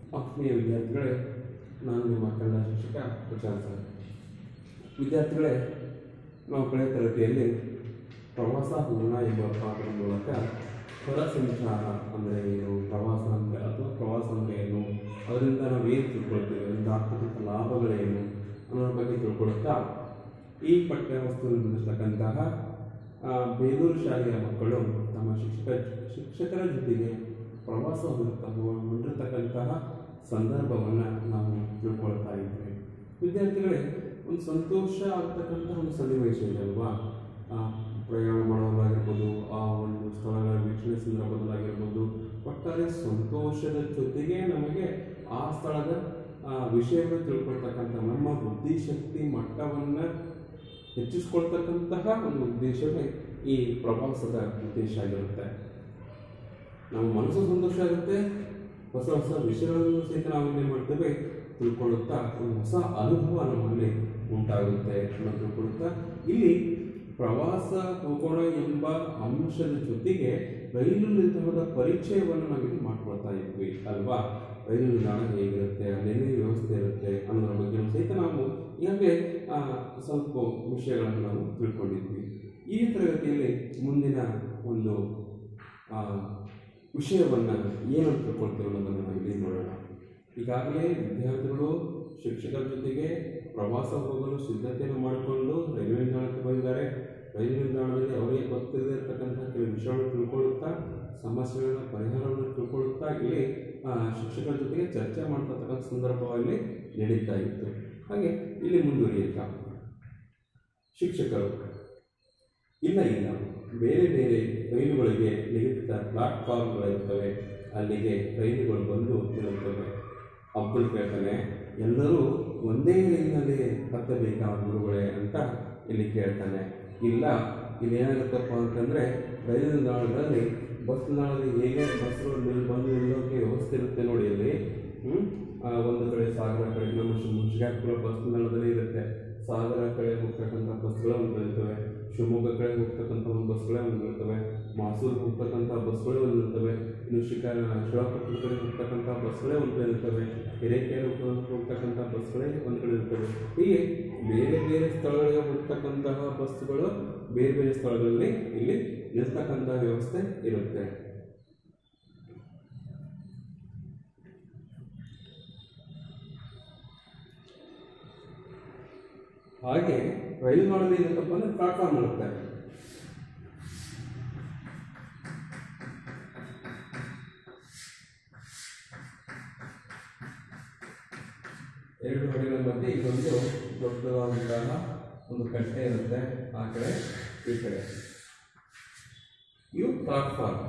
ಆತ್ಮೀಯ ವಿದ್ಯಾರ್ಥಿಗಳೇ ನಾನು ನಿಮ್ಮ ಕನ್ನಡ ಶಿಕ್ಷಕ ಪ್ರಶಾಂತ್ ಸರ್ ವಿದ್ಯಾರ್ಥಿಗಳೇ ನಾವು ಕಳೆದ ತರಗತಿಯಲ್ಲಿ ಪ್ರವಾಸ ಹೋಗೋಣ ಎಂಬ ಪಾಠದ ಮೂಲಕ ಹೊರ ಸಂಚಾರ ಅಂದರೆ ಏನು ಪ್ರವಾಸ ಅಂದರೆ ಅಥವಾ ಪ್ರವಾಸ ಅಂದರೆ ಏನು ಅದರಿಂದ ನಾವು ಏನು ತಿಳ್ಕೊಳ್ತೇವೆ ಅದರಿಂದ ಆಗ್ತಕ್ಕಂಥ ಲಾಭಗಳೇನು ಅನ್ನೋದ್ರ ಬಗ್ಗೆ ತಿಳ್ಕೊಳುತ್ತಾ ಈ ಪಠ್ಯವಸ್ತುವನ್ನು ಬಿಡಿಸ್ತಕ್ಕಂತಹ ಆ, ಬೇಲೂರು ಶಾಲೆಯ ಮಕ್ಕಳು ತಮ್ಮ ಶಿಕ್ಷಕ ಶಿಕ್ಷಕರ ಜೊತೆಗೆ ಪ್ರವಾಸ ಹೋಗಿರ್ತ ಹೊಂದಿರತಕ್ಕಂತಹ ಸಂದರ್ಭವನ್ನು ನಾವು ತಿಳ್ಕೊಳ್ತಾ ಇದ್ದೇವೆ ವಿದ್ಯಾರ್ಥಿಗಳೇ ಒಂದು ಸಂತೋಷ ಆಗ್ತಕ್ಕಂಥ ಒಂದು ಸನ್ನಿವೇಶ ಇದೆ ಅಲ್ವಾ ಆ, ಪ್ರಯಾಣ ಮಾಡೋದಾಗಿರ್ಬೋದು ಆ ಒಂದು ಸ್ಥಳಗಳ ವೀಕ್ಷಣೆ ಸಂದರ್ಭದಲ್ಲಾಗಿರ್ಬೋದು ಒಟ್ಟಾರೆ ಸಂತೋಷದ ಜೊತೆಗೆ ನಮಗೆ ಆ ಸ್ಥಳದ ಆ, ವಿಷಯಗಳು ತಿಳ್ಕೊಳ್ತಕ್ಕಂಥ ನಮ್ಮ ಬುದ್ಧಿಶಕ್ತಿ ಮಟ್ಟವನ್ನು ಹೆಚ್ಚಿಸ್ಕೊಳ್ತಕ್ಕಂತಹ ಒಂದು ಉದ್ದೇಶವೇ ಈ ಪ್ರವಾಸದ ಉದ್ದೇಶ ಆಗಿರುತ್ತೆ ನಮ್ಮ ಮನಸ್ಸು ಸಂತೋಷ ಆಗುತ್ತೆ ಹೊಸ ಹೊಸ ವಿಷಯಗಳನ್ನು ಸಹಿತ ನಾವು ಏನು ಮಾಡ್ತೇವೆ ತಿಳ್ಕೊಳ್ಳುತ್ತಾ ಒಂದು ಹೊಸ ಅನುಭವ ನಮ್ಮಲ್ಲಿ ಉಂಟಾಗುತ್ತೆ ಅನ್ನೋ ತಿಳ್ಕೊಳ್ಳುತ್ತಾ ಇಲ್ಲಿ ಪ್ರವಾಸ ಹೋಗೋಣ ಎಂಬ ಅಂಶದ ಜೊತೆಗೆ ರೈಲು ನಿಲ್ದಾಣದ ಪರಿಚಯವನ್ನು ನಾವಿಲ್ಲಿ ಮಾಡ್ಕೊಳ್ತಾ ಇದ್ವಿ ಅಲ್ವಾ ರೈಲು ನಿಲ್ದಾಣ ಹೇಗಿರುತ್ತೆ ಅಲ್ಲೇನೇ ವ್ಯವಸ್ಥೆ ಇರುತ್ತೆ ಅನ್ನೋದ್ರ ಬಗ್ಗೆ ಸಹಿತ ನಾವು ಈಗಾಗಲೇ ಆ, ಸ್ವಲ್ಪ ವಿಷಯಗಳನ್ನು ನಾವು ತಿಳ್ಕೊಂಡಿದ್ವಿ ಈ ತರಗತಿಯಲ್ಲಿ ಮುಂದಿನ ಒಂದು ಆ, ವಿಷಯವನ್ನು ಏನು ತಿಳ್ಕೊಳ್ತೇವೆ ಅನ್ನೋದನ್ನು ನಾವು ಇಲ್ಲಿ ನೋಡೋಣ ಈಗಾಗಲೇ ವಿದ್ಯಾರ್ಥಿಗಳು ಶಿಕ್ಷಕರ ಜೊತೆಗೆ ಪ್ರವಾಸ ಹೋಗಲು ಸಿದ್ಧತೆಯನ್ನು ಮಾಡಿಕೊಂಡು ರೈಲ್ವೆ ನಿಲ್ದಾಣಕ್ಕೆ ಬಂದಿದ್ದಾರೆ ರೈಲು ನಿಲ್ದಾಣದಲ್ಲಿ ಅವರಿಗೆ ಗೊತ್ತಿಲ್ಲದೆ ಇರತಕ್ಕಂಥ ಕೆಲವು ವಿಷಯಗಳನ್ನು ತಿಳ್ಕೊಳ್ಳುತ್ತಾ ಸಮಸ್ಯೆಗಳ ಪರಿಹಾರವನ್ನು ತಿಳ್ಕೊಳ್ಳುತ್ತಾ ಇಲ್ಲಿ ಆ, ಶಿಕ್ಷಕರ ಜೊತೆಗೆ ಚರ್ಚೆ ಮಾಡ್ತಕ್ಕಂಥ ಸಂದರ್ಭದಲ್ಲಿ ನಡೀತಾ ಇತ್ತು ಹಾಗೆ ಇಲ್ಲಿ ಮುಂದುವರಿಯುತ್ತಾ ಶಿಕ್ಷಕರು ಇಲ್ಲ ಇಲ್ಲ ಬೇರೆ ಬೇರೆ ರೈಲುಗಳಿಗೆ ನಿಗದಿತ ಪ್ಲಾಟ್ಫಾರ್ಮ್ಗಳಿರ್ತವೆ ಅಲ್ಲಿಗೆ ರೈಲುಗಳು ಬಂದು ನಿಲ್ಲುತ್ತವೆ ಅಬ್ದುಲ್ ಕೇಳ್ತಾನೆ ಎಲ್ಲರೂ ಒಂದೇ ರೈಲಿನಲ್ಲಿ ಹತ್ತಬೇಕಾ ಗುರುಗಳೇ ಅಂತ ಇಲ್ಲಿ ಕೇಳ್ತಾನೆ ಇಲ್ಲ ಇಲ್ಲಿ ಏನಾಗುತ್ತಪ್ಪ ಅಂತಂದರೆ ರೈಲು ನಿಲ್ದಾಣಗಳಲ್ಲಿ ಬಸ್ ನಿಲ್ದಾಣದಲ್ಲಿ ಹೇಗೆ ಬಸ್ಗಳು ನಿಲ್ ಬಂದು ನಿಲ್ಲೋಕೆ ವ್ಯವಸ್ಥೆ ಇರುತ್ತೆ ನೋಡಿ ಅಲ್ಲಿ ಹ್ಮ್? ಆ, ಒಂದು ಕಡೆ ಸಾಗರ ಕಡೆ ನಮ್ಮ ಶಿವಮೊಗ್ಗ ಬಸ್ ನಿಲ್ದಾಣದಲ್ಲಿ ಇರುತ್ತೆ ಸಾಗರ ಕಡೆ ಹೋಗ್ತಕ್ಕಂಥ ಬಸ್ಗಳೇ ಒಂದು ಇರ್ತವೆ ಶಿವಮೊಗ್ಗ ಕಡೆ ಹೋಗ್ತಕ್ಕಂಥ ಒಂದು ಬಸ್ಗಳೇ ಒಂದು ಇರ್ತವೆ ಮಾಸೂರು ಹೋಗ್ತಕ್ಕಂಥ ಬಸ್ಗಳೇ ಒಂದು ಇರ್ತವೆ ಇನ್ನು ಶಿಕ ಶಿಳಾಪಟ್ಟಣ ಕಡೆ ಹೋಗ್ತಕ್ಕಂಥ ಬಸ್ಗಳೇ ಒಂದು ಕಡೆ ಇರ್ತವೆ ಹಿರೇಕೆರೆ ಹೋಗ್ತಕ್ಕಂಥ ಬಸ್ಗಳೇ ಒಂದು ಕಡೆ ಇರ್ತವೆ ಹೀಗೆ ಬೇರೆ ಬೇರೆ ಸ್ಥಳಗಳಿಗೆ ಹೋಗ್ತಕ್ಕಂತಹ ಬಸ್ಗಳು ಬೇರೆ ಬೇರೆ ಸ್ಥಳಗಳಲ್ಲಿ ಇಲ್ಲಿ ನಿಲ್ತಕ್ಕಂಥ ವ್ಯವಸ್ಥೆ ಇರುತ್ತೆ ಹಾಗೆ ರೈಲು ಮಾಡಲು ಏನಂತಪ್ಪ ಅಂದ್ರೆ ಪ್ಲಾಟ್ಫಾರ್ಮ್ ಇರುತ್ತೆ ಎರಡು ಹೊಡೆಗಳ ಮಧ್ಯೆ ಇದೊಂದು ದೊಡ್ಡದಾದಂತಹ ಒಂದು ಕಟ್ಟೆ ಇರುತ್ತೆ ಆ ಕಡೆ ಈ ಕಡೆ ಇವು ಪ್ಲಾಟ್ಫಾರ್ಮ್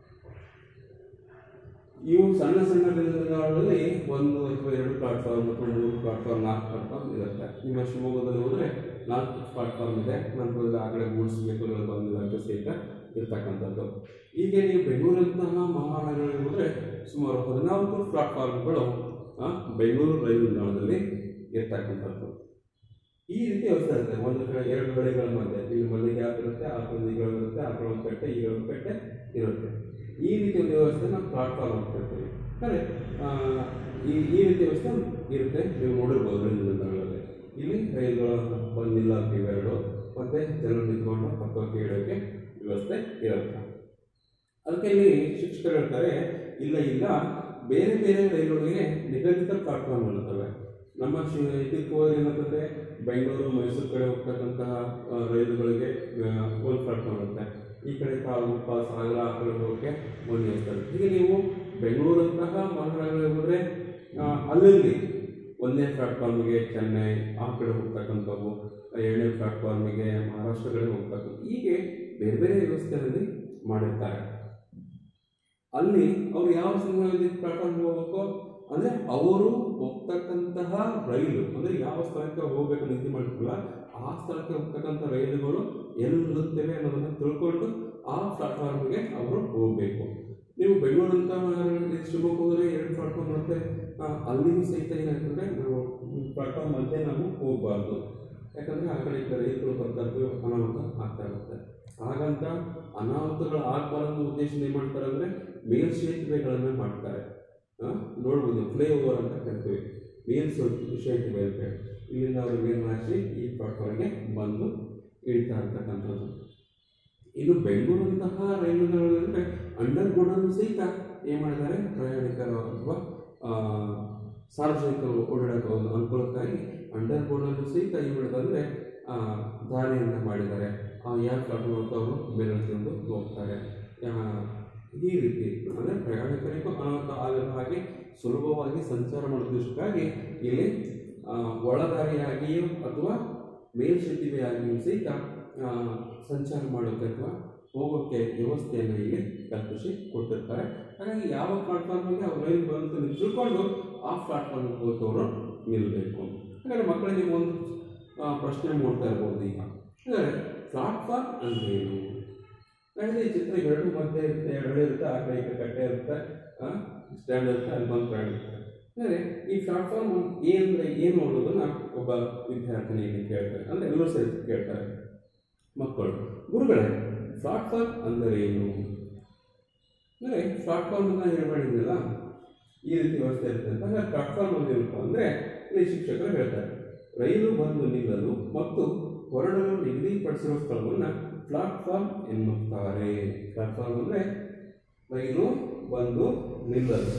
ಇವು ಸಣ್ಣ ಸಣ್ಣ ನಿಲ್ದಾಣಗಳಲ್ಲಿ ಒಂದು ಅಥವಾ ಎರಡು ಪ್ಲಾಟ್ಫಾರ್ಮ್ ಅಥವಾ ಮೂರು ಪ್ಲಾಟ್ಫಾರ್ಮ್ ನಾಲ್ಕು ಪ್ಲಾಟ್ಫಾರ್ಮ್ ಇರುತ್ತೆ ನಿಮ್ಮ ಶಿವಮೊಗ್ಗದಲ್ಲಿ ಹೋದರೆ ನಾಲ್ಕು ಪ್ಲಾಟ್ಫಾರ್ಮ್ ಇದೆ ನಂತರದಲ್ಲಿ ಆ ಕಡೆ ಗೂಡ್ಸ್ ವೆಹಿಕಲ್ಗಳು ಬಂದಿರೋಕ್ಕೆ ಸಹಿತ ಇರ್ತಕ್ಕಂಥದ್ದು ಈಗ ನೀವು ಬೆಂಗಳೂರಂತಹ ಮಹಾನಗರಗಳಿಗೆ ಹೋದರೆ ಸುಮಾರು ಹದಿನಾಲ್ಕು ಪ್ಲಾಟ್ಫಾರ್ಮ್ಗಳು ಆ, ಬೆಂಗಳೂರು ರೈಲು ನಿಲ್ದಾಣದಲ್ಲಿ ಇರ್ತಕ್ಕಂಥದ್ದು ಈ ರೀತಿ ವ್ಯವಸ್ಥೆ ಇರುತ್ತೆ ಒಂದು ಕಡೆ ಎರಡು ಗಡಿಗಳ ಮಧ್ಯೆ ಇಲ್ಲಿ ಮಲ್ಲಿಗೆ ಗ್ಯಾಪ್ ಇರುತ್ತೆ ಆ ಕಡೆ ಈ ಕಡೆ ಇರುತ್ತೆ ಆ ಕಡೆ ಒಂದು ಕಟ್ಟೆ ಈ ಕಡೆ ಒಂದು ಕಟ್ಟೆ ಇರುತ್ತೆ ಈ ರೀತಿ ಒಂದು ವ್ಯವಸ್ಥೆ ನಾವು ಪ್ಲಾಟ್ಫಾರ್ಮ್ ಅಂತ ಹೇಳ್ತೀವಿ ಆದರೆ ಈ ಈ ರೀತಿ ವ್ಯವಸ್ಥೆ ಇರುತ್ತೆ ನೀವು ನೋಡಿರ್ಬೋದು ರೈಲು ನಿಲ್ದಾಣಗಳಲ್ಲಿ ಇಲ್ಲಿ ರೈಲುಗಳು ಬಂದಿಲ್ಲ ಇವೆರಡು ಮತ್ತು ಜನರು ನಿಂತ್ಕೊಂಡು ಹತ್ತೋಕೆ ಇಡೋಕ್ಕೆ ವ್ಯವಸ್ಥೆ ಇರುತ್ತೆ ಅದಕ್ಕೆ ಇಲ್ಲಿ ಶಿಕ್ಷಕರು ಹೇಳ್ತಾರೆ ಇಲ್ಲ ಇಲ್ಲ ಬೇರೆ ಬೇರೆ ರೈಲುಗಳಿಗೆ ನಿಗದಿತ ಪ್ಲಾಟ್ಫಾರ್ಮ್ ಇರುತ್ತವೆ ನಮ್ಮ ಶಿ ಇದಕ್ಕೆ ಹೋಗಿ ಏನಂತಂದರೆ ಬೆಂಗಳೂರು ಮೈಸೂರು ಕಡೆ ಹೋಗ್ತಕ್ಕಂತಹ ಆ, ರೈಲುಗಳಿಗೆ ಆ, ಒಂದು ಪ್ಲಾಟ್ಫಾರ್ಮ್ ಇರುತ್ತೆ ಈ ಕಡೆ ತಾಲೂಕ ಸಾಗರ ಆ ಕಡೆ ಹೋಗೋಕ್ಕೆ ಒಂದು ವ್ಯವಸ್ಥೆ ಇರುತ್ತೆ ಹೀಗೆ ನೀವು ಬೆಂಗಳೂರಂತಹ ಮಹಾನಗರಗಳಿಗೆ ಹೋದರೆ ಅಲ್ಲಲ್ಲಿ ಒಂದನೇ ಪ್ಲಾಟ್ಫಾರ್ಮಿಗೆ ಚೆನ್ನೈ ಆ ಕಡೆ ಹೋಗ್ತಕ್ಕಂಥವು ಎರಡನೇ ಪ್ಲಾಟ್ಫಾರ್ಮಿಗೆ ಮಹಾರಾಷ್ಟ್ರ ಕಡೆ ಹೋಗ್ತಕ್ಕಂಥ ಹೀಗೆ ಬೇರೆ ಬೇರೆ ವ್ಯವಸ್ಥೆಯಲ್ಲಿ ಮಾಡಿರ್ತಾರೆ ಅಲ್ಲಿ ಅವ್ರು ಯಾವ ಸಮಯದಲ್ಲಿ ಪ್ಲಾಟ್ಫಾರ್ಮ್ ಹೋಗ್ಬೇಕು ಅಂದರೆ ಅವರು ಹೋಗ್ತಕ್ಕಂತಹ ರೈಲು ಅಂದರೆ ಯಾವ ಸ್ಥಳಕ್ಕೆ ಹೋಗ್ಬೇಕು ನಿಗದಿ ಮಾಡಿರ್ತಾರಲ್ಲ ಆ ಸ್ಥಳಕ್ಕೆ ಹೋಗ್ತಕ್ಕಂಥ ರೈಲುಗಳು ಎಲ್ಲಿ ನಿಲ್ಲುತ್ತವೆ ಅನ್ನೋದನ್ನು ತಿಳ್ಕೊಂಡು ಆ ಪ್ಲಾಟ್ಫಾರ್ಮ್ಗೆ ಅವರು ಹೋಗಬೇಕು ನೀವು ಬೆಂಗಳೂರಂತ ಶಿವಮೊಗ್ಗ ಹೋದರೆ ಎರಡು ಪ್ಲಾಟ್ಫಾರ್ಮ್ ಇರುತ್ತೆ ಆ, ಅಲ್ಲಿಗೂ ಸಹಿತ ಏನಾಗ್ತದೆ ನಾವು ಪ್ಲಾಟ್ಫಾರ್ಮ್ ಮಧ್ಯೆ ನಾವು ಹೋಗಬಾರ್ದು ಯಾಕಂದರೆ ಆ ಕಡೆ ಈ ಕಡೆ ರೈತರು ಬರ್ತಾ ಇರ್ತವೆ ಅನಾಹುತ ಆಗ್ತಾ ಇರುತ್ತೆ ಹಾಗಂತ ಅನಾಹುತಗಳು ಆಗಬಾರದು ಉದ್ದೇಶ ಏನು ಮಾಡ್ತಾರೆ ಅಂದರೆ ಮೇಲ್ಸೇತುವೆಗಳನ್ನು ಮಾಡ್ತಾರೆ ಆ, ನೋಡ್ಬೋದು ಫ್ಲೈ ಓವರ್ ಅಂತ ಕರಿತೀವಿ ಮೇಲ್ ಸೊಸೈಟಿ ಇರುತ್ತೆ ಇಲ್ಲಿಂದ ಅವರು ಮೇಲ್ ಮಾಡಿಸಿ ಈ ಪ್ಲಾಟ್ಫಾರ್ಮ್ಗೆ ಬಂದು ಇಳಿತಾ ಇರ್ತಕ್ಕಂಥದ್ದು ಇನ್ನು ಬೆಂಗಳೂರಂತಹ ರೈಲುಗಳಂದರೆ ಅಂಡರ್ ಗ್ರೌಂಡಲ್ಲೂ ಸಹಿತ ಏನು ಮಾಡಿದ್ದಾರೆ ಪ್ರಯಾಣಿಕರು ಅಥವಾ ಆ, ಸಾರ್ವಜನಿಕರು ಓಡಾಡೋಕೆ ಒಂದು ಅನುಕೂಲಕ್ಕಾಗಿ ಅಂಡರ್ ಗ್ರೌಂಡಲ್ಲೂ ಸಹಿತ ಏನು ಮಾಡಿದ್ರೆ ದಾರಿಯನ್ನು ಮಾಡಿದ್ದಾರೆ ಆ ಯಾವ ಪ್ಲಾಟ್ಫಾರ್ಮ್ ಅಂತ ಅವರು ಮೇಲೆತ್ಕೊಂಡು ಹೋಗ್ತಾರೆ ಆ, ಈ ರೀತಿ ಅಂದರೆ ಪ್ರಯಾಣಿಕರಿಗೂ ಅನಾಹುತ ಆಗದ ಹಾಗೆ ಸುಲಭವಾಗಿ ಸಂಚಾರ ಮಾಡೋದಕ್ಕಾಗಿ ಇಲ್ಲಿ ಆ, ಒಳದಾರಿಯಾಗಿಯೂ ಅಥವಾ ಮೇಲ್ಸೇತುವೆಯಾಗಿಯೂ ಸಹಿತ ಆ, ಸಂಚಾರ ಮಾಡೋಕ್ಕೆ ಅಥವಾ ಹೋಗೋಕ್ಕೆ ವ್ಯವಸ್ಥೆಯನ್ನು ಇಲ್ಲಿ ಕಲ್ಪಿಸಿ ಕೊಟ್ಟಿರ್ತಾರೆ ಹಾಗಾಗಿ ಯಾವ ಪ್ಲಾಟ್ಫಾರ್ಮಿಗೆ ಅವ್ರು ರೈಲು ಬಂತು ಅಂತ ತಿಳ್ಕೊಂಡು ಆ ಪ್ಲಾಟ್ಫಾರ್ಮ್ಗೆ ಹೋಗೋರು ನಿಲ್ಲಬೇಕು ಹಾಗಾದ್ರೆ ಮಕ್ಕಳಿಗೆ ಒಂದು ಆ, ಪ್ರಶ್ನೆ ಮೂಡ್ತಾ ಇರ್ಬೋದು ಈಗ ಹಾಗಾದ್ರೆ ಪ್ಲಾಟ್ಫಾರ್ಮ್ ಅಂದ್ರೆ ಏನು ಹಾಗಾದ್ರೆ ಈ ಚಿತ್ರ ಎರಡು ಮಧ್ಯೆ ಇರುತ್ತೆ ಎರಡು ಇರುತ್ತೆ ಆ ಕಡೆ ಈ ಕಡೆ ಕಟ್ಟೆ ಇರುತ್ತೆ ಸ್ಟ್ಯಾಂಡ್ ಇರುತ್ತೆ ಅಲ್ಲಿ ಬಂದು ಪ್ರಯಾಣಿಸ್ತಾರೆ ಅಂದರೆ ಈ ಪ್ಲಾಟ್ಫಾರ್ಮ್ ಏನಂದ್ರೆ ಏನು ಅನ್ನೋದನ್ನ ಒಬ್ಬ ವಿದ್ಯಾರ್ಥಿನಿ ಇಲ್ಲಿ ಕೇಳ್ತಾರೆ ಅಂದರೆ ಎಲ್ಲರೂ ಸೇರಿ ಕೇಳ್ತಾರೆ ಮಕ್ಕಳು ಗುರುಗಳೇ ಪ್ಲಾಟ್ಫಾರ್ಮ್ ಅಂದರೆ ಏನು ಅಂದರೆ ಪ್ಲಾಟ್ಫಾರ್ಮ್ ಅಂತ ಹೇಳ್ಬೇಡಿದ್ನಲ್ಲ ಈ ರೀತಿ ವ್ಯವಸ್ಥೆ ಇರುತ್ತೆ ಅಂತ ಹಾಗಾಗಿ ಪ್ಲಾಟ್ಫಾರ್ಮ್ ಅಂದ್ರೆ ಏನಪ್ಪ ಅಂದರೆ ಇಲ್ಲಿ ಶಿಕ್ಷಕರು ಹೇಳ್ತಾರೆ ರೈಲು ಬಂದು ನಿಲ್ಲಲು ಮತ್ತು ಹೊರಡಲು ನಿಗದಿಪಡಿಸಿರುವ ಸ್ಥಳವನ್ನು ಪ್ಲಾಟ್ಫಾರ್ಮ್ ಎನ್ನುತ್ತಾರೆ ಪ್ಲಾಟ್ಫಾರ್ಮ್ ಅಂದರೆ ರೈಲು ಬಂದು ನಿಲ್ಲಲು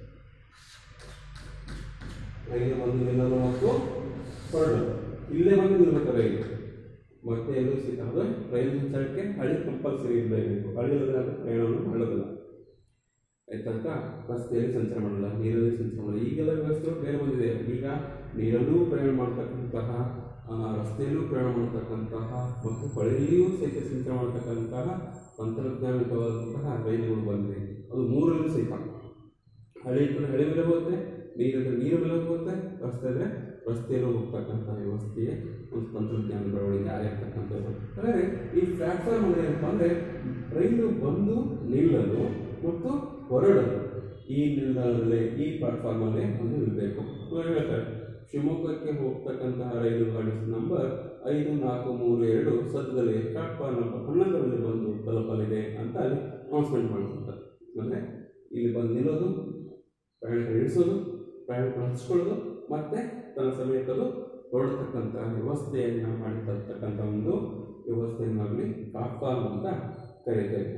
ರೈಲು ಬಂದು ನಿಲ್ಲಲು ಮತ್ತು ಹೊರಡಲು ಇಲ್ಲೇ ಬಂದು ನಿಲ್ಬೇಕು ರೈಲು ಮತ್ತೆ ಎಲ್ಲೂ ಸಿಕ್ಕ ಅದು ರೈಲು ಸಂಚಾರಕ್ಕೆ ಹಳಿ ಕಂಪಲ್ಸರಿ ಇರಲೇಬೇಕು ಹಳಿ ಇಲ್ಲದ್ರೆ ಅದು ಪ್ರಯಾಣವನ್ನು ಮಾಡೋದಿಲ್ಲ ಆಯ್ತಂತ ರಸ್ತೆಯಲ್ಲಿ ಸಂಚಾರ ಮಾಡಲ್ಲ ನೀರಲ್ಲಿ ಸಂಚಾರ ಮಾಡಲ್ಲ ಈಗೆಲ್ಲ ವ್ಯವಸ್ಥೆಗಳು ಬೇರೆ ಬಂದಿದೆ ಈಗ ನೀರಲ್ಲೂ ಪ್ರಯಾಣ ಮಾಡ್ತಕ್ಕಂತಹ ಆ, ರಸ್ತೆಯಲ್ಲೂ ಪ್ರಯಾಣ ಮಾಡ್ತಕ್ಕಂತಹ ಮತ್ತು ಹೊಳೆಯಲ್ಲಿಯೂ ಸಹಿತ ಸಂಚಾರ ಮಾಡ್ತಕ್ಕಂತಹ ತಂತ್ರಜ್ಞಾನಿಕವಾದಂತಹ ರೈಲುಗಳು ಬಂದಿದೆ ಅದು ಮೂರಲ್ಲೂ ಸಹಿತ ಹಳಿ ಇದ್ರೆ ಹಳಿ ಮೇಲೆ ಹೋಗುತ್ತೆ ನೀರಿದ್ರೆ ನೀರು ಮೇಲೆ ಹೋಗುತ್ತೆ ರಸ್ತೆ ಇದ್ರೆ ರಸ್ತೆಯಲ್ಲೂ ಹೋಗ್ತಕ್ಕಂಥ ವ್ಯವಸ್ಥೆಯೇ ಒಂದು ತಂತ್ರಜ್ಞಾನ ಬೆಳವಣಿಗೆ ಆಗಿರ್ತಕ್ಕಂಥದ್ದು ಹಾಗಾದರೆ ಈ ಪ್ಲಾಟ್ಫಾರ್ಮ್ ಅಂದರೆ ಏನಪ್ಪ ಅಂದರೆ ರೈಲು ಬಂದು ನಿಲ್ಲಲು ಮತ್ತು ಹೊರಡಲು ಈ ನಿಲ್ದಾಣದಲ್ಲೇ ಈ ಪ್ಲಾಟ್ಫಾರ್ಮಲ್ಲೇ ಒಂದು ನಿಲ್ಲಬೇಕು ಇವಾಗ ಹೇಳ್ತಾರೆ ಶಿವಮೊಗ್ಗಕ್ಕೆ ಹೋಗ್ತಕ್ಕಂತಹ ರೈಲು ಗಾಡಿ ನಂಬರ್ ಐದು ನಾಲ್ಕು ಮೂರು ಎರಡು ಸದ್ಯದಲ್ಲಿ ಪ್ಲಾಟ್ಫಾರ್ಮ್ ನಂಬರ್ ಹನ್ನೊಂದರಲ್ಲಿ ಬಂದು ತಲುಪಲಿದೆ ಅಂತ ಅಲ್ಲಿ ಅನೌನ್ಸ್ಮೆಂಟ್ ಮಾಡ್ತಾರೆ ಅಂದರೆ ಇಲ್ಲಿ ಬಂದು ನಿಲ್ಲೋದು ಪ್ರಯಾಣಿಕ ಇಳಿಸೋದು ಪ್ರಯಾಣಿಕ ಹಚ್ಕೊಳ್ಳೋದು ಮತ್ತೆ ತನ್ನ ಸಮಯಕ್ಕದು ಹೊರಡತಕ್ಕಂಥ ವ್ಯವಸ್ಥೆಯನ್ನು ಮಾಡಿರ್ತಕ್ಕಂಥ ಒಂದು ವ್ಯವಸ್ಥೆಯನ್ನು ನಾವಿಲ್ಲಿ ಪ್ಲಾಟ್ಫಾರ್ಮ್ ಅಂತ ಕರೀತೇವೆ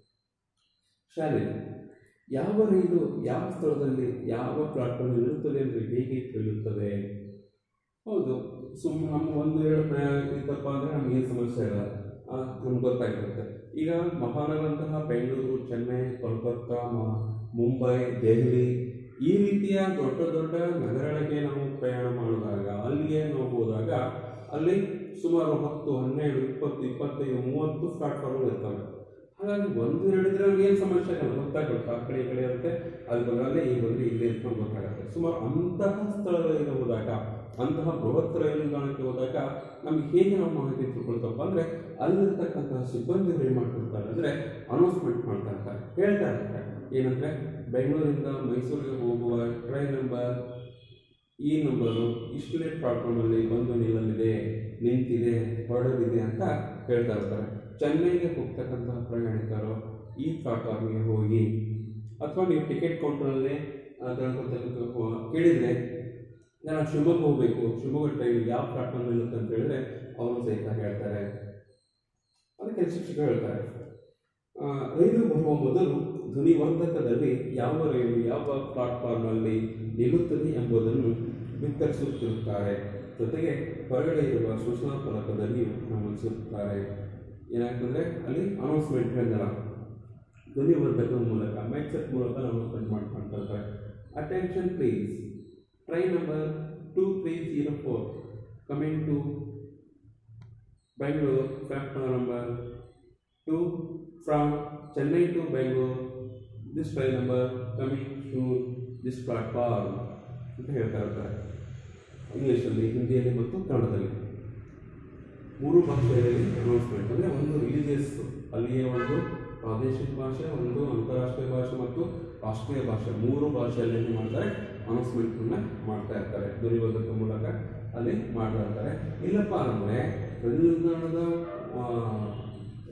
ಶಾಲೆ ಯಾವ ರೈಲು ಯಾವ ಸ್ಥಳದಲ್ಲಿ ಯಾವ ಪ್ಲಾಟ್ಫಾರ್ಮ್ ಇರುತ್ತದೆ ಅಂದರೆ ಹೇಗೆ ತಿಳಿಯುತ್ತದೆ ಹೌದು ಸುಮ್ಮನೆ ನಮ್ಮ ಒಂದು ಎರಡು ಪ್ರಯಾಣ ಇತ್ತಪ್ಪ ಅಂದರೆ ನಮ್ಗೆ ಏನು ಸಮಸ್ಯೆ ಇಲ್ಲ ಆ, ನಮ್ಗೆ ಗೊತ್ತಾಗಿರುತ್ತೆ ಈಗ ಮಹಾನಗರಂತಹ ಬೆಂಗಳೂರು ಚೆನ್ನೈ ಕೋಲ್ಕತ್ತಾ ಮ- ಮುಂಬೈ ದೆಹಲಿ ಈ ರೀತಿಯ ದೊಡ್ಡ ದೊಡ್ಡ ನಗರಗಳಿಗೆ ನಾವು ಪ್ರಯಾಣ ಮಾಡಿದಾಗ ಅಲ್ಲಿಗೆ ನಾವು ಹೋದಾಗ ಅಲ್ಲಿ ಸುಮಾರು ಹತ್ತು ಹನ್ನೆರಡು ಇಪ್ಪತ್ತು ಇಪ್ಪತ್ತೈದು ಮೂವತ್ತು ಪ್ಲಾಟ್ಫಾರ್ಮ್ಗಳು ಇರ್ತವೆ ಹಾಗಾಗಿ ಒಂದು ಹೇಳಿದ್ರೆ ನಮ್ಗೆ ಏನು ಸಮಸ್ಯೆ ಆಗಲ್ಲ ಗೊತ್ತಾಗುತ್ತೆ ಆ ಕಡೆ ಈ ಕಡೆ ಇರುತ್ತೆ ಅಲ್ಲಿ ಬಂದ್ರೆ ಈ ಬಂದ್ರೆ ಇಲ್ಲಿ ಅಂತ ನಮ್ಗೆ ಗೊತ್ತಾಗುತ್ತೆ ಸುಮಾರು ಅಂತಹ ಸ್ಥಳಗಳಿಗೆ ಹೋದಾಗ ಅಂತಹ ಬೃಹತ್ ರೈಲು ನಿಲ್ದಾಣಕ್ಕೆ ಹೋದಾಗ ನಮ್ಗೆ ಹೇಗೆ ನಾವು ಮಾಹಿತಿ ತಿಳ್ಕೊಳ್ತಪ್ಪ ಅಂದರೆ ಅಲ್ಲಿರ್ತಕ್ಕಂತಹ ಸಿಬ್ಬಂದಿಗಳು ಏನು ಮಾಡ್ತಿರ್ತಾರೆ ಅಂದರೆ ಅನೌನ್ಸ್ಮೆಂಟ್ ಮಾಡ್ತಾ ಇರ್ತಾರೆ ಹೇಳ್ತಾ ಇರ್ತಾರೆ ಏನಂದರೆ ಬೆಂಗಳೂರಿಂದ ಮೈಸೂರಿಗೆ ಹೋಗುವ ಟ್ರೈನ್ ನಂಬರ್ ಈ ನಂಬರು ಇಷ್ಟನೇ ಪ್ಲಾಟ್ಫಾರ್ಮಲ್ಲಿ ಬಂದು ನಿಲ್ಲಲಿದೆ ನಿಂತಿದೆ ಹೊರಡಲಿದೆ ಅಂತ ಹೇಳ್ತಾ ಇರ್ತಾರೆ ಚೆನ್ನೈಗೆ ಹೋಗ್ತಕ್ಕಂತಹ ಪ್ರಯಾಣಿಕರು ಈ ಪ್ಲಾಟ್ಫಾರ್ಮ್ಗೆ ಹೋಗಿ ಅಥವಾ ನೀವು ಟಿಕೆಟ್ ಕೌಂಟರಲ್ಲಿ ತಿಳ್ಕೊತಕ್ಕಂಥ ಕೇಳಿದರೆ ನಾನು ಶಿವಮೊಗ್ಗ ಹೋಗಬೇಕು ಶಿವಮೊಗ್ಗ ಟ್ರೈನ್ ಯಾವ ಪ್ಲಾಟ್ಫಾರ್ಮ್ ಇರುತ್ತೆ ಅಂತ ಹೇಳಿದ್ರೆ ಅವರು ಸಹಿತ ಹೇಳ್ತಾರೆ ಅದಕ್ಕೆ ಶಿಕ್ಷಕರು ಹೇಳ್ತಾರೆ ಆ, ರೈಲು ಬರುವ ಮೊದಲು ಧ್ವನಿವರ್ಧಕದಲ್ಲಿ ಯಾವ ರೈಲು ಯಾವ ಪ್ಲಾಟ್ಫಾರ್ಮಲ್ಲಿ ನಿಲ್ಲುತ್ತದೆ ಎಂಬುದನ್ನು ಬಿತ್ತರಿಸುತ್ತಿರುತ್ತಾರೆ ಜೊತೆಗೆ ಹೊರಗಡೆ ಇರುವ ಸೂಚನಾ ಫಲಕದಲ್ಲಿಯೂ ಗಮನಿಸುತ್ತಾರೆ ಏನಾಗ್ತಂದ್ರೆ ಅಲ್ಲಿ ಅನೌನ್ಸ್ಮೆಂಟ್ ಹೇಳಿದಲ್ಲ ಧ್ವನಿವರ್ಧಕದ ಮೂಲಕ ಮೈಕ್ಸೆಟ್ ಮೂಲಕ ಅನೌನ್ಸ್ಮೆಂಟ್ ಮಾಡ್ತಾ ಇರ್ತಾರೆ attention please train number two three zero four coming to Bengaluru platform number two from Chennai to Bengaluru this train number coming to this platform ಅಂತ ಹೇಳ್ತಾ ಇರ್ತಾರೆ ಇಂಗ್ಲೀಷಲ್ಲಿ ಹಿಂದಿಯಲ್ಲಿ ಮತ್ತು ಕನ್ನಡದಲ್ಲಿ ಮೂರು ಭಾಷೆಯಲ್ಲಿ ಅನೌನ್ಸ್ಮೆಂಟ್ ಅಂದರೆ ಒಂದು ರಿಲಿಜಿಯಸ್ ಅಲ್ಲಿಯೇ ಒಂದು ಪ್ರಾದೇಶಿಕ ಭಾಷೆ ಒಂದು ಅಂತಾರಾಷ್ಟ್ರೀಯ ಭಾಷೆ ಮತ್ತು ರಾಷ್ಟ್ರೀಯ ಭಾಷೆ ಮೂರು ಭಾಷೆಯಲ್ಲಿ ಏನು ಮಾಡ್ತಾರೆ ಅನೌನ್ಸ್ಮೆಂಟನ್ನು ಮಾಡ್ತಾ ಇರ್ತಾರೆ ಧ್ವನಿವರ್ಧಕ ಮೂಲಕ ಅಲ್ಲಿ ಮಾಡ್ತಾ ಇರ್ತಾರೆ ಇಲ್ಲಪ್ಪ ಅಂದರೆ ನಿಲ್ದಾಣದ ಆ,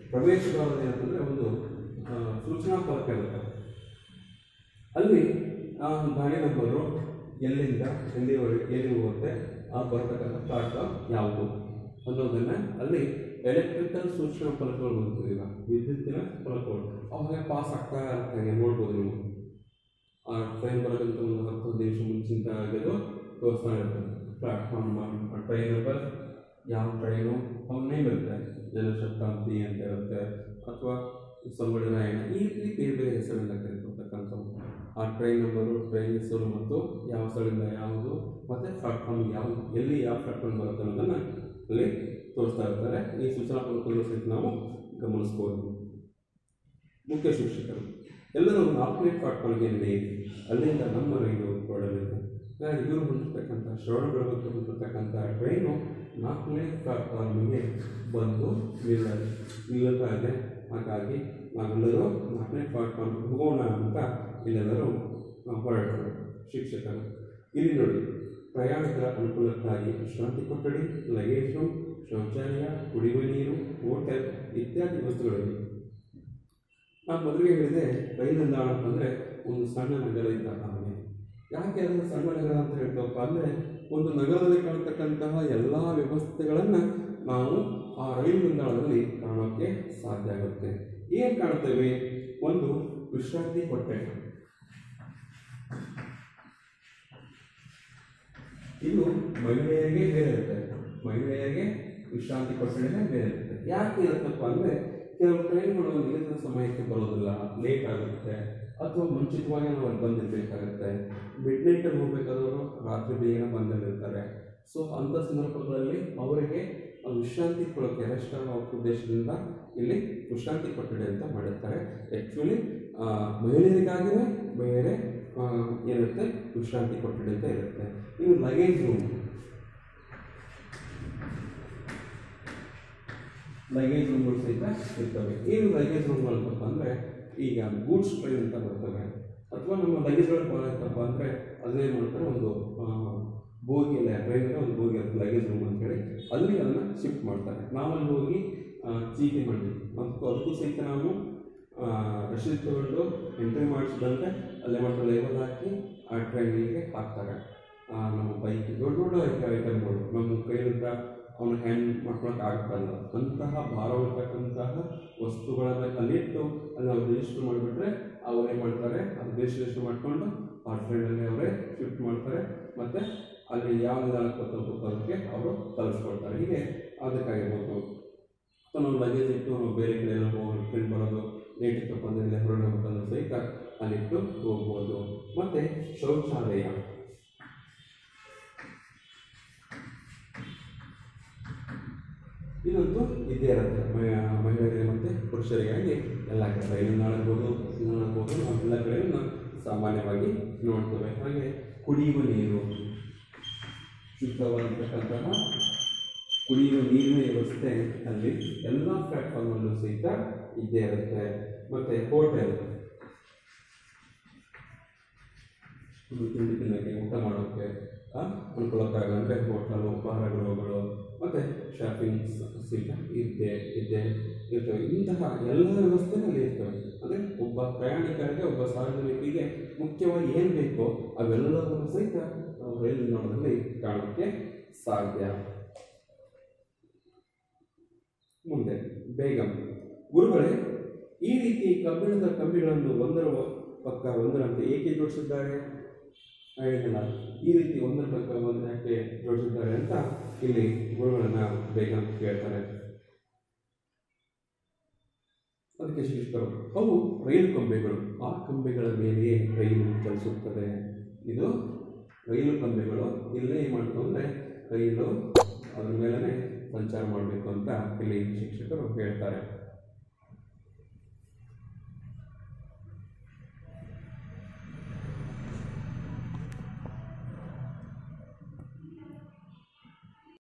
ಪ್ರವೇಶದ್ವಾರದ ಏನಂತಂದರೆ ಒಂದು ಆ, ಸೂಚನಾ ಫಲಕ ಇರುತ್ತೆ ಅಲ್ಲಿ ಆ ಗಾಡಿ ನಂಬರು ಎಲ್ಲಿಂದ ಎಲ್ಲಿವರೆಗೆ ಎಲ್ಲಿ ಹೋಗುತ್ತೆ ಆ ಬರ್ತಕ್ಕಂಥ ಪ್ಲಾಟ್ಫಾರ್ಮ್ ಯಾವುದು ಅನ್ನೋದನ್ನು ಅಲ್ಲಿ ಎಲೆಕ್ಟ್ರಿಕಲ್ ಸೂಚನಾ ಫಲಕಗಳು ಬರ್ತದೆ ಈಗ ವಿದ್ಯುತ್ತಿನ ಫಲಕಗಳು ಅವಾಗ ಪಾಸ್ ಆಗ್ತಾ ಇರ್ತಾನೆ ನೋಡ್ಬೋದು ನೀವು ಆ ಟ್ರೈನ್ ಬರೋದಂತ ಒಂದು ಹತ್ತು ನಿಮಿಷ ಮುಂಚಿಂದ ಅದು ತೋರಿಸ್ತಾ ಇರ್ತದೆ ಪ್ಲಾಟ್ಫಾರ್ಮ್ ಟ್ರೈನ್ ನಂಬರ್ ಯಾವ ಟ್ರೈನು ಅವ್ನ ನೇಮ್ ಇರುತ್ತೆ ಜನಶತಾಬ್ದಿ ಅಂತ ಇರುತ್ತೆ ಅಥವಾ ಸಂಗೊಳ್ಳಿ ಈ ರೀತಿ ಬೇರೆ ಬೇರೆ ಹೆಸರಿಂದ ಕರೀತಿರ್ತಕ್ಕಂಥವು ಆ ಟ್ರೈನ್ ನಂಬರು ಟ್ರೈನ್ ಹೆಸರು ಮತ್ತು ಯಾವ ಸ್ಥಳದಿಂದ ಯಾವುದು ಮತ್ತು ಪ್ಲಾಟ್ಫಾರ್ಮ್ ಯಾವುದು ಎಲ್ಲಿ ಯಾವ ಪ್ಲಾಟ್ಫಾರ್ಮ್ ಬರುತ್ತೆ ಅನ್ನೋದನ್ನು ಅಲ್ಲಿ ತೋರಿಸ್ತಾ ಇರ್ತಾರೆ ಈ ಸೂಚನಾ ಫಲಕಗಳು ಸಹಿತ ನಾವು ಗಮನಿಸ್ಬೋದು ಮುಖ್ಯ ಶಿಕ್ಷಕರು ಎಲ್ಲರೂ ನಾಲ್ಕನೇ ಪ್ಲಾಟ್ಫಾರ್ಮ್ಗೆ ನಡೆಯಿರಿ ಅಲ್ಲಿಂದ ನಮ್ಮ ರೈಲು ಹೊರಡಲಿದೆ ಹಾಗಾಗಿ ಇವರು ಹೊಂದಿರ್ತಕ್ಕಂಥ ಶ್ರವಣ ಬೆಳಗ್ಗೆ ಹೊಂದಿರ್ತಕ್ಕಂಥ ಟ್ರೈನು ನಾಲ್ಕನೇ ಪ್ಲಾಟ್ಫಾರ್ಮಿಗೆ ಬಂದು ನಿಲ್ಲ ನಿಲ್ಲುತ್ತಾ ಇದೆ ಹಾಗಾಗಿ ನಾವೆಲ್ಲರೂ ನಾಲ್ಕನೇ ಪ್ಲಾಟ್ಫಾರ್ಮ್ ಹೋಗೋಣ ಅಂತ ಇಲ್ಲೆಲ್ಲರೂ ಹೊರಟರು ಶಿಕ್ಷಕರು ಇಲ್ಲಿ ನೋಡಿ ಪ್ರಯಾಣಿಕರ ಅನುಕೂಲಕ್ಕಾಗಿ ವಿಶ್ರಾಂತಿ ಕೊಠಡಿ ಲಗೇಜ್ ರೂಮ್ ಶೌಚಾಲಯ ಕುಡಿಯುವ ನೀರು ಹೋಟೆಲ್ ಇತ್ಯಾದಿ ವಸ್ತುಗಳಿವೆ ನಾನು ಮೊದಲಿಗೆ ಹೇಳಿದೆ ರೈಲು ನಿಲ್ದಾಣ ಅಂತಂದರೆ ಒಂದು ಸಣ್ಣ ನಗರ ಇದ್ದ ಹಾಗೆ ಯಾಕೆ ಅದನ್ನು ಸಣ್ಣ ನಗರ ಅಂತ ಹೇಳ್ತವಪ್ಪ ಅಂದರೆ ಒಂದು ನಗರದಲ್ಲಿ ಕಾಣತಕ್ಕಂತಹ ಎಲ್ಲ ವ್ಯವಸ್ಥೆಗಳನ್ನು ನಾವು ಆ ರೈಲು ನಿಲ್ದಾಣದಲ್ಲಿ ಕಾಣೋಕ್ಕೆ ಸಾಧ್ಯ ಆಗುತ್ತೆ ಏನು ಕಾಣ್ತೇವೆ ಒಂದು ವಿಶ್ರಾಂತಿ ಕೊಠಡಿ ಇದು ಮಹಿಳೆಯರಿಗೆ ಬೇರೆ ಇರುತ್ತೆ ಮಹಿಳೆಯರಿಗೆ ವಿಶ್ರಾಂತಿ ಕೊಠಡಿನೇ ಬೇರೆ ಇರುತ್ತೆ ಯಾಕೆ ಇರುತ್ತಪ್ಪ ಅಂದರೆ ಕೆಲವು ಟ್ರೈನ್ಗಳು ನಿಗದಿತ ಸಮಯಕ್ಕೆ ಬರೋದಿಲ್ಲ ಲೇಟ್ ಆಗುತ್ತೆ ಅಥವಾ ಮುಂಚಿತವಾಗಿ ನಾವು ಅಲ್ಲಿ ಬಂದಿರಬೇಕಾಗುತ್ತೆ ಮಿಡ್ ನೈಟಲ್ಲಿ ಹೋಗ್ಬೇಕಾದವರು ರಾತ್ರಿ ಬೇಗನೆ ಬಂದಿರ್ತಾರೆ ಸೊ ಅಂಥ ಸಂದರ್ಭಗಳಲ್ಲಿ ಅವರಿಗೆ ಆ ವಿಶ್ರಾಂತಿ ಕೊಡೋಕ್ಕೆ ರೆಸ್ಟ್ ಆಗೋ ಉದ್ದೇಶದಿಂದ ಇಲ್ಲಿ ವಿಶ್ರಾಂತಿ ಕೊಠಡಿ ಅಂತ ಮಾಡಿರ್ತಾರೆ ಆ್ಯಕ್ಚುಲಿ ಮಹಿಳೆಯರಿಗಾಗಿಯೇ ಬೇರೆ ಆ, ಏನಿರುತ್ತೆ ವಿಶ್ರಾಂತಿ ಕೊಠಡಿ ಅಂತ ಇರುತ್ತೆ ಇನ್ನು ಲಗೇಜ್ ರೂಮ್ ಲಗೇಜ್ ರೂಮ್ಗಳು ಸಹಿತ ಇರ್ತವೆ ಏನು ಲಗೇಜ್ ರೂಮ್ಗಳು ಅಂತಪ್ಪ ಅಂದರೆ ಈಗ ಗೂಡ್ಸ್ ಟ್ರೈನ್ ಅಂತ ಬರ್ತವೆ ಅಥವಾ ನಮ್ಮ ಲಗೇಜ್ಗಳು ಭಾಳ ಇರ್ತಪ್ಪ ಅಂದರೆ ಅದನ್ನೇನು ಮಾಡ್ತಾರೆ ಒಂದು ಆ, ಬೋಗಿ ಅಲ್ಲ ಟ್ರೈನಲ್ಲಿ ಒಂದು ಬೋಗಿ ಇರುತ್ತೆ ಲಗೇಜ್ ರೂಮ್ ಅಂತೇಳಿ ಅಲ್ಲಿಗೆ ಅದನ್ನು ಶಿಫ್ಟ್ ಮಾಡ್ತಾರೆ ನಾವಲ್ಲಿ ಹೋಗಿ ಆ, ಚೀಟಿ ಮಾಡಿದ್ವಿ ಮತ್ತು ಅದಕ್ಕೂ ಸಹಿತ ನಾವು ಆ, ರಸೀದ್ ತಗೊಂಡು ಎಂಟ್ರಿ ಮಾಡಿಸಿದಂತೆ ಅಲ್ಲೇ ಮಾಡ್ತಾರೆ ಲೇಬಲ್ ಹಾಕಿ ಆ ಟ್ರೈನಿಗೆ ಹಾಕ್ತಾರೆ ಆ, ನಮ್ಮ ಬೈಕ್ ದೊಡ್ಡ ದೊಡ್ಡ ಐಟಮ್ಗಳು ನಮ್ಮ ಕೈಲಿದ್ದ ಅವನು ಹ್ಯಾಂಡ್ ಮಾಡ್ಕೊಳಕ್ಕೆ ಆಗ್ತಾಯಿಲ್ಲ ಅಂತಹ ಭಾರವಿರ್ತಕ್ಕಂತಹ ವಸ್ತುಗಳನ್ನು ಅಲ್ಲಿಟ್ಟು ಅಲ್ಲಿ ನಾವು ರಿಜಿಸ್ಟರ್ ಮಾಡಿಬಿಟ್ರೆ ಅವ್ರು ಏನು ಮಾಡ್ತಾರೆ ಅದು ರಿಜಿಸ್ಟ್ರೇಷನ್ ಮಾಡಿಕೊಂಡು ಆ ಟ್ರೈನಲ್ಲಿ ಅವರೇ ಶಿಫ್ಟ್ ಮಾಡ್ತಾರೆ ಮತ್ತು ಅಲ್ಲಿ ಯಾವ ನಿಧಾನಕ್ಕೆ ತಲುಪುತ್ತೋ ಅದಕ್ಕೆ ಅವರು ತಲುಪಿಸ್ಕೊಳ್ತಾರೆ ಹೀಗೆ ಅದಕ್ಕಾಗಿರ್ಬೋದು ಅಥವಾ ನಾವು ಲಗೇಜ್ ಇಟ್ಟು ನಾವು ಬೇರೆ ಕಡೆ ಎಲ್ಲ ಹೋಗಿ ಟ್ರೈನ್ ಬರೋದು ಲೇಟ್ ಇತ್ತಪ್ಪ ಅಂದರೆ ಇಲ್ಲೇ ಹೊರಗಡೆ ಹೋಗೋದು ಸಹಿತ ಅಲ್ಲಿಟ್ಟು ಹೋಗ್ಬೋದು ಮತ್ತು ಶೌಚಾಲಯ ಇದಂತೂ ಇದ್ದೇ ಇರುತ್ತೆ ಮಹಿ- ಮಹಿಳೆಯರಿಗೆ ಮತ್ತು ಪುರುಷರಿಗಾಗಿ ಎಲ್ಲ ಕಡೆ ರೈಲು ನಾಳಬಹುದು ನಾಳಬಹುದು ನಾವು ಎಲ್ಲ ಕಡೆಯನ್ನು ಸಾಮಾನ್ಯವಾಗಿ ನೋಡ್ತೇವೆ ಹಾಗೆ ಕುಡಿಯುವ ನೀರು ಶುದ್ಧವಾಗಿರ್ತಕ್ಕಂತಹ ಕುಡಿಯುವ ನೀರಿನ ವ್ಯವಸ್ಥೆ ಅಲ್ಲಿ ಎಲ್ಲ ಪ್ಲಾಟ್ಫಾರ್ಮಲ್ಲೂ ಸಹಿತ ಇದ್ದೇ ಇರುತ್ತೆ ಮತ್ತು ಹೋಟೆಲ್ ಒಂದು ತಿಂಡಿ ತಿನ್ನೋಕ್ಕೆ ಊಟ ಮಾಡೋಕ್ಕೆ ಆ, ಅನುಕೂಲಕ್ಕಾಗ ಅಂದರೆ ಹೋಟೆಲು ಉಪಹಾರಗೃಹಗಳು ಮತ್ತು ಶಾಪಿಂಗ್ ಸಹಿತ ಇದ್ದೇ ಇದ್ದೇ ಇರ್ತವೆ ಇಂತಹ ಎಲ್ಲ ವ್ಯವಸ್ಥೆನೂ ಅಲ್ಲಿ ಇರ್ತವೆ ಅಂದರೆ ಒಬ್ಬ ಪ್ರಯಾಣಿಕರಿಗೆ ಒಬ್ಬ ಸಾರ್ವಜನಿಕರಿಗೆ ಮುಖ್ಯವಾಗಿ ಏನು ಬೇಕೋ ಅವೆಲ್ಲವನ್ನು ಸಹಿತ ನಾವು ರೈಲು ನಿಲ್ದಾಣದಲ್ಲಿ ಕಾಣೋಕ್ಕೆ ಸಾಧ್ಯ ಮುಂದೆ ಬೇಗಂ ಗುರುಗಳೇ ಈ ರೀತಿ ಕಬ್ಬಿಣದ ಕಂಬಿಗಳನ್ನು ಒಂದರ ಪಕ್ಕ ಒಂದರಂತೆ ಏಕೆ ಜೋಡಿಸಿದ್ದಾರೆ ಹೇಳಿಲ್ಲ ಈ ರೀತಿ ಒಂದರ ಪಕ್ಕ ಒಂದು ಯಾಕೆ ಜೋಡಿಸಿದ್ದಾರೆ ಅಂತ ಇಲ್ಲಿ ಗುರುಗಳನ್ನ ಬೇಗಂ ಕೇಳ್ತಾರೆ ಅದಕ್ಕೆ ಶಿಕ್ಷಕರು ಅವು ರೈಲು ಕಂಬೆಗಳು ಆ ಕಂಬೆಗಳ ಮೇಲೆಯೇ ರೈಲು ಚಲಿಸುತ್ತದೆ ಇದು ರೈಲು ಕಂಬೆಗಳು ಇಲ್ಲೇ ಏನು ಮಾಡ್ತು ಅಂದರೆ ರೈಲು ಅದ್ರ ಮೇಲೇ ಸಂಚಾರ ಮಾಡಬೇಕು ಅಂತ ಇಲ್ಲಿ ಶಿಕ್ಷಕರು ಹೇಳ್ತಾರೆ